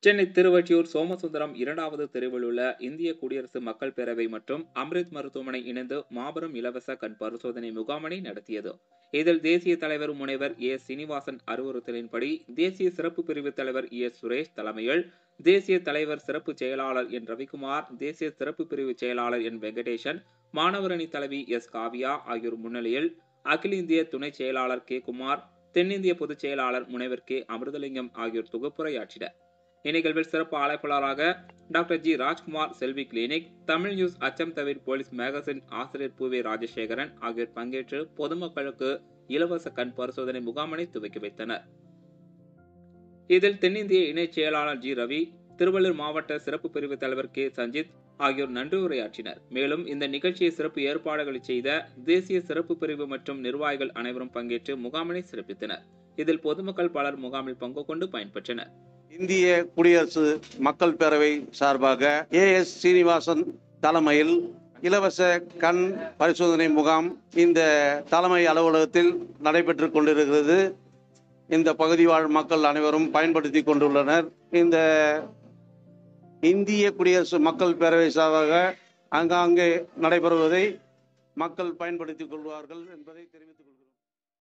சென்னை திருவொற்றியூர் சோமசுந்தரம் இரண்டாவது தெருவில் உள்ள இந்திய குடியரசு மக்கள் பேரவை மற்றும் அம்ரித் மருத்துவமனை இணைந்து மாபெரும் இலவச கண் பரிசோதனை முகாமினை நடத்தியது இதில் தேசிய தலைவர் முனைவர் ஏ சீனிவாசன் அறிவுறுத்தலின்படி தேசிய சிறப்பு பிரிவு தலைவர் ஏ சுரேஷ் தலைமையில் தேசிய தலைவர் சிறப்பு செயலாளர் என் ரவிக்குமார் தேசிய சிறப்பு பிரிவு செயலாளர் என் வெங்கடேசன் மாணவரணி தலைவி எஸ் காவியா ஆகியோர் முன்னிலையில் அகில இந்திய துணை செயலாளர் கே குமார் தென்னிந்திய பொதுச் செயலாளர் முனைவர் கே அமிர்தலிங்கம் ஆகியோர் தொகுப்புரையாற்றினர் இந்நிகழ்வில் சிறப்பு அழைப்பாளராக doctor G Rajkumar Selvi clinic Tamil news அச்சம் தவிர போலீஸ் மேகசின் ஆசிரியர் பூவே ராஜசேகரன் ஆகியோர் பங்கேற்று பொதுமக்களுக்கு இலவச கண் பரிசோதனை முகாமினை துவக்கி வைத்தனர் இதில் தென்னிந்திய இணைச் செயலாளர் ஜி ரவி திருவள்ளூர் மாவட்ட சிறப்பு பிரிவு தலைவர் கே சஞ்சித் ஆகியோர் நன்றி உரையாற்றினர் மேலும் இந்த நிகழ்ச்சியை சிறப்பு ஏற்பாடுகளை செய்த தேசிய சிறப்பு பிரிவு மற்றும் நிர்வாகிகள் அனைவரும் பங்கேற்று முகாமினை சிறப்பித்தனர் இதில் பொதுமக்கள் பலர் முகாமில் பங்கு கொண்டு பயன்பெற்றனர் இந்திய குடியரசு மக்கள் பேரவை சார்பாக ஏ எஸ் சீனிவாசன் தலைமையில் இலவச கண் பரிசோதனை முகாம் இந்த தலைமை அலுவலகத்தில் நடைபெற்று கொண்டிருக்கிறது இந்த பகுதி வாழ் மக்கள் அனைவரும் பயன்படுத்தி கொண்டுள்ளனர் இந்த இந்திய குடியரசு மக்கள் பேரவை சார்பாக ஆங்காங்கே நடைபெறுவதை மக்கள் பயன்படுத்திக் கொள்வார்கள் என்பதை தெரிவித்துக் கொள்கிறேன்.